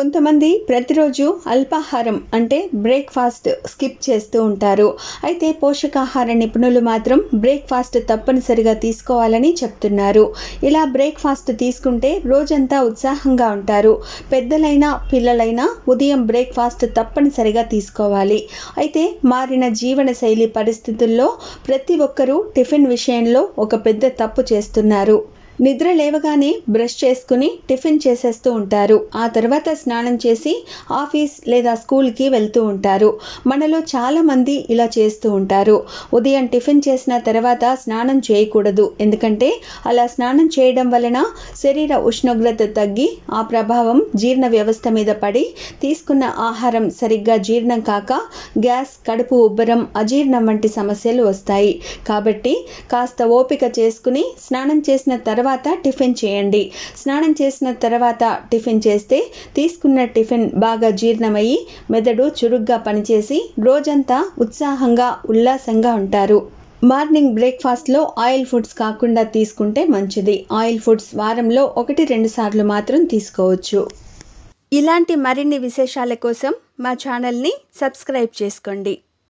కొంతమంది ప్రతిరోజు అల్పాహారం అంటే బ్రేక్ఫాస్ట్ స్కిప్ చేస్తూ ఉంటారు అయితే పోషకాహార నిపుణులు మాత్రం బ్రేక్ఫాస్ట్ తప్పనిసరిగా తీసుకోవాలని చెప్తున్నారు ఇలా బ్రేక్ఫాస్ట్ తీసుకుంటే రోజంతా ఉత్సాహంగా ఉంటారు పెద్దలైనా పిల్లలైనా ఉదయం బ్రేక్ఫాస్ట్ తప్పనిసరిగా తీసుకోవాలి అయితే మారిన జీవన శైలి పరిస్థితుల్లో ప్రతి ఒక్కరూ టిఫిన్ విషయంలో ఒక పెద్ద తప్పు చేస్తున్నారు నిద్ర లేవగానే బ్రష్ చేసుకుని టిఫిన్ చేసేస్తూ ఉంటారు ఆ తర్వాత స్నానం చేసి ఆఫీస్ లేదా స్కూల్కి వెళ్తూ ఉంటారు మనలో చాలామంది ఇలా చేస్తూ ఉంటారు ఉదయం టిఫిన్ చేసిన తర్వాత స్నానం చేయకూడదు ఎందుకంటే అలా స్నానం చేయడం వలన శరీర ఉష్ణోగ్రత తగ్గి ఆ ప్రభావం జీర్ణ వ్యవస్థ మీద పడి తీసుకున్న ఆహారం సరిగ్గా జీర్ణం కాక గ్యాస్ కడుపు ఉబ్బరం అజీర్ణం వంటి సమస్యలు వస్తాయి కాబట్టి కాస్త ఓపిక చేసుకుని స్నానం చేసిన తర్వాత తర్వాత టిఫిన్ చేయండి స్నానం చేసిన తర్వాత టిఫిన్ చేస్తే తీసుకున్న టిఫిన్ బాగా జీర్ణమయ్యి మెదడు చురుగ్గా పనిచేసి రోజంతా ఉత్సాహంగా ఉల్లాసంగా ఉంటారు మార్నింగ్ బ్రేక్ఫాస్ట్లో ఆయిల్ ఫుడ్స్ కాకుండా తీసుకుంటే మంచిది ఆయిల్ ఫుడ్స్ వారంలో ఒకటి రెండు సార్లు మాత్రం తీసుకోవచ్చు ఇలాంటి మరిన్ని విశేషాల కోసం మా ఛానల్ని సబ్స్క్రైబ్ చేసుకోండి